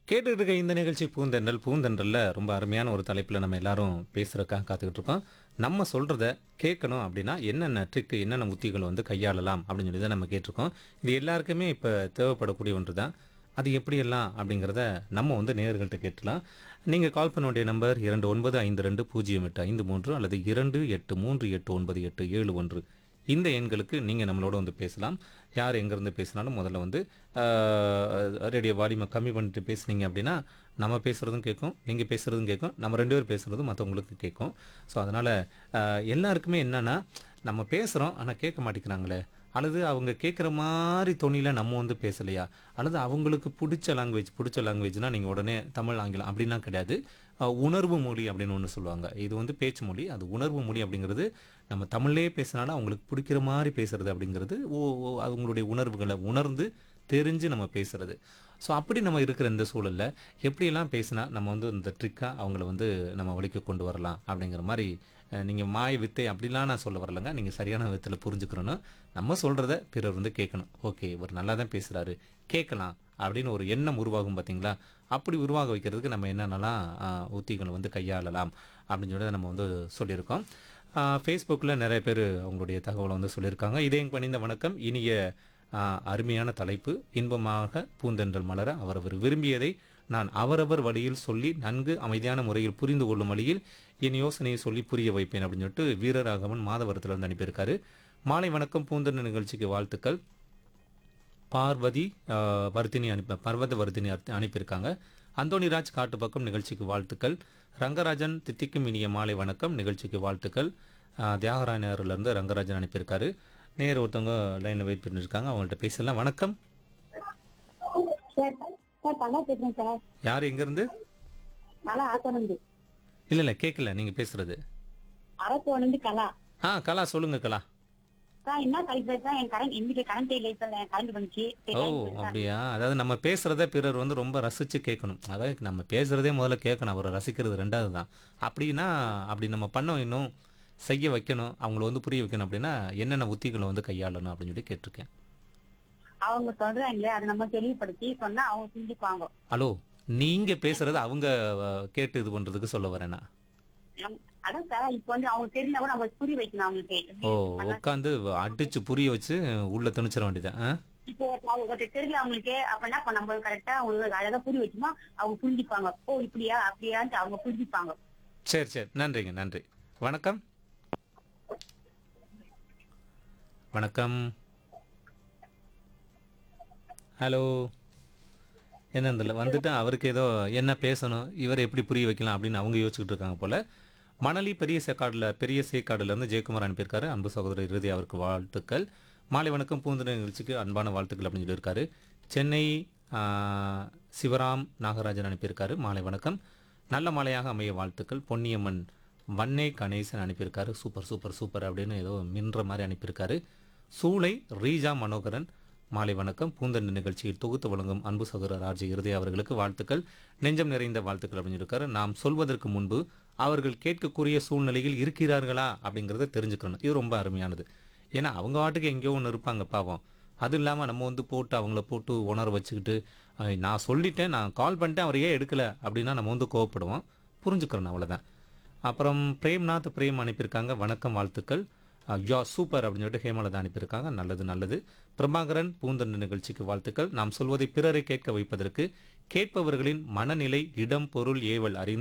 கேட்டுட்டு இருக்க இந்த நிகழ்ச்சி பூந்தென்றல் பூந்தென்றல்ல ரொம்ப அருமையான ஒரு தலைப்பில் நம்ம எல்லாரும் பேசுறதுக்காக காத்துக்கிட்டு இருக்கோம் நம்ம சொல்கிறத கேட்கணும் அப்படின்னா என்னென்ன ட்ரிக்கு என்னென்ன உத்திகளை வந்து கையாளலாம் அப்படின்னு சொல்லி தான் நம்ம கேட்டிருக்கோம் இது எல்லாருக்குமே இப்போ தேவைப்படக்கூடிய ஒன்று தான் அது எப்படியெல்லாம் அப்படிங்கிறத நம்ம வந்து நேயர்கள்ட்ட கேட்கலாம் நீங்கள் கால் பண்ண வேண்டிய நம்பர் இரண்டு ஒன்பது ஐந்து ரெண்டு பூஜ்ஜியம் எட்டு ஐந்து மூன்று அல்லது இரண்டு எட்டு மூன்று எட்டு ஒன்பது எட்டு ஏழு ஒன்று இந்த எண்களுக்கு நீங்கள் நம்மளோட வந்து பேசலாம் யார் எங்கேருந்து பேசினாலும் முதல்ல வந்து ரேடியோ வால்யூமை கம்மி பண்ணிட்டு பேசுனீங்க அப்படின்னா நம்ம பேசுகிறதும் கேட்கும் நீங்கள் பேசுகிறதும் கேட்கும் நம்ம ரெண்டு பேர் பேசுகிறதும் மற்றவங்களுக்கு கேட்கும் ஸோ அதனால் எல்லாருக்குமே என்னென்னா நம்ம பேசுகிறோம் ஆனால் கேட்க மாட்டேங்கிறாங்களே அல்லது அவங்க கேட்குற மாதிரி தொனியில் நம்ம வந்து பேசலையா அல்லது அவங்களுக்கு பிடிச்ச லாங்குவேஜ் பிடிச்ச லாங்குவேஜ்னால் நீங்கள் உடனே தமிழ் ஆங்கிலம் அப்படிலாம் கிடையாது அஹ், உணர்வு மொழி அப்படின்னு ஒன்று சொல்லுவாங்க இது வந்து பேச்சு மொழி அது உணர்வு மொழி அப்படிங்கிறது நம்ம தமிழ்லேயே பேசினாலும் அவங்களுக்கு பிடிக்கிற மாதிரி பேசுறது அப்படிங்கிறது ஓ ஓ, அவங்களுடைய உணர்வுகளை உணர்ந்து தெரிஞ்சு நம்ம பேசுறது ஸோ அப்படி நம்ம இருக்கிற இந்த சூழலில் எப்படியெல்லாம் பேசினா நம்ம வந்து இந்த ட்ரிக்காக அவங்கள வந்து நம்ம வழிக்கு கொண்டு வரலாம் அப்படிங்கிற மாதிரி நீங்கள் மாய வித்தை அப்படிலாம் நான் சொல்ல வரலங்க நீங்கள் சரியான விதத்தில் புரிஞ்சுக்கிறோன்னு நம்ம சொல்கிறத பிறர் வந்து கேட்கணும் ஓகே இவர் நல்லா தான் பேசுகிறாரு கேட்கலாம் அப்படின்னு ஒரு எண்ணம் உருவாகும் பார்த்தீங்களா அப்படி உருவாக வைக்கிறதுக்கு நம்ம என்னென்னலாம் ஆஹ், உத்திகளை வந்து கையாளலாம் அப்படின்னு சொல்லி நம்ம வந்து சொல்லியிருக்கோம் ஃபேஸ்புக்கில் நிறைய பேர் அவங்களுடைய தகவலை வந்து சொல்லியிருக்காங்க இதயம் பணிந்த வணக்கம் இனிய ஆஹ், அருமையான தலைப்பு இன்பமாக பூந்தென்றல் மலர அவரவர் விரும்பியதை நான் அவரவர் வழியில் சொல்லி நன்கு அமைதியான முறையில் புரிந்து கொள்ளும் வழியில் என் யோசனையை சொல்லி புரிய வைப்பேன் அப்படின்னு சொல்லிட்டு வீரராகவன் மாதவரத்தில் வந்து அனுப்பியிருக்காரு மாலை வணக்கம் பூந்தென்றல் நிகழ்ச்சிக்கு வாழ்த்துக்கள் பார்வதி ஆஹ், வர்தினி அனுப்ப பர்வத வர்தினி அனுப்பி- அனுப்பியிருக்காங்க அந்தோணிராஜ் காட்டு பக்கம் நிகழ்ச்சிக்கு வாழ்த்துக்கள் ரங்கராஜன் தித்திக்கும் இனிய மாலை வணக்கம் நிகழ்ச்சிக்கு வாழ்த்துக்கள் ஆஹ், தியாகராயனர்லேருந்து ரங்கராஜன் அனுப்பியிருக்காரு நேர் ஒருத்தவங்க லைனில் வெயிட் பண்ணிருக்காங்க அவங்கள்ட்ட பேசலாம் வணக்கம் சார் சார் கலா பேசுறேன் சார் யார் எங்கேருந்து கலா ஆத்தோனந்து இல்லை இல்லை கேட்கல நீங்கள் பேசுறது அரசோனந்து கலா ஆ கலா சொல்லுங்க கலா சார் என்ன கழிப்பா சார் என் கரண்ட் எங்க வீட்டுல கரண்ட் இல்லை சார் என் கரண்ட் வந்துச்சு சரி, ஓ கரண்ட் போயிடுச்சு சார். அப்படியா அதாவது நம்ம பேசுறத பிறர் வந்து ரொம்ப ரசிச்சு கேட்கணும் அதாவது நம்ம பேசுறதே முதல்ல கேட்கணும் அவரை ரசிக்கிறது ரெண்டாவது தான் அப்படின்னா அப்படி நம்ம பண்ணோம் இன்னும் செய்ய வைக்கணும் அவங்கள வந்து புரிய வைக்கணும் அப்படின்னா என்னென்ன உத்திகளை வந்து கையாளணும் அப்படின்னு சொல்லி கேட்டிருக்கேன் அவங்க சொல்றாங்களே அதை நம்ம தெளிவுபடுத்தி சொன்னா அவங்க புரிஞ்சுப்பாங்க ஹலோ நீங்க பேசுறது அவங்க அஹ், கேட்டு இது பண்றதுக்கு சொல்ல வரேனா நம்- அதான் சார் இப்ப வந்து அவங்க தெரிஞ்சா கூட நம்ம புரிய வைக்கணும் அவங்களுக்கு ஓ உட்காந்து அடிச்சு புரிய வச்சு உள்ள திணிச்சிட வேண்டியதான் ஆ? இப்போ அவங்க தெரியல அவங்களுக்கு அப்படின்னா இப்ப நம்ம கரெக்டா அவங்களுக்கு அழகா புரிய வச்சோமா அவங்க புரிஞ்சுப்பாங்க ஓ இப்படியா அப்படியான்ட்டு அவங்க புரிஞ்சுப்பாங்க சரி சரி நன்றிங்க நன்றி வணக்கம் வணக்கம் ஹலோ என்ன இதில் வந்துட்டு அவருக்கு ஏதோ என்ன பேசணும் இவரை எப்படி புரிய வைக்கலாம் அப்படின்னு அவங்க யோசிச்சுக்கிட்டு இருக்காங்க போல மணலி பெரிய சேக்காடில் பெரிய சேக்காடுலேருந்து ஜெயக்குமார் அனுப்பியிருக்காரு அன்பு சகோதரர் இறுதி அவருக்கு வாழ்த்துக்கள் மாலை வணக்கம் பூந்தன நிகழ்ச்சிக்கு அன்பான வாழ்த்துக்கள் அப்படின்னு சொல்லியிருக்காரு சென்னை ஆ, சிவராம் நாகராஜன் அனுப்பியிருக்காரு மாலை வணக்கம் நல்ல மாலையாக அமைய வாழ்த்துக்கள் பொன்னியம்மன் வன்னே கணேசன் அனுப்பியிருக்காரு சூப்பர் சூப்பர் சூப்பர் அப்படின்னு ஏதோ மின்ற மாதிரி அனுப்பியிருக்காரு சூளை ரீஜா மனோகரன் மாலை வணக்கம் பூந்தண்டு நிகழ்ச்சியில் தொகுத்து வழங்கும் அன்பு சகோதரர் ஆர்ஜி இறுதி அவர்களுக்கு வாழ்த்துக்கள் நெஞ்சம் நிறைந்த வாழ்த்துக்கள் அப்படின்னு இருக்காரு நாம் சொல்வதற்கு முன்பு அவர்கள் கேட்கக்கூடிய சூழ்நிலையில் இருக்கிறார்களா அப்படிங்கிறத தெரிஞ்சுக்கணும் இது ரொம்ப அருமையானது ஏன்னா அவங்க வாட்டுக்கு எங்கேயோ ஒன்று இருப்பாங்க பாவம் அது இல்லாமல் நம்ம வந்து போட்டு அவங்கள போட்டு உணர வச்சுக்கிட்டு அஹ், நான் சொல்லிட்டேன் நான் கால் பண்ணிட்டேன் அவர் ஏன் எடுக்கல அப்படின்னா நம்ம வந்து கோவப்படுவோம் புரிஞ்சுக்கிறோம் அவ்வளோதான் அப்புறம் பிரேம்நாத் பிரேம் அனுப்பியிருக்காங்க வணக்கம் வாழ்த்துக்கள் யா சூப்பர் அப்படின்னு சொல்லிட்டு ஹேமலதா அனுப்பியிருக்காங்க நல்லது நல்லது பிரபாகரன் பூந்தண்டு நிகழ்ச்சிக்கு வாழ்த்துக்கள் நாம் சொல்வதை பிறரை கேட்க வைப்பதற்கு கேட்பவர்களின் மனநிலை இடம் பொருள் ஏவல் அறிந்து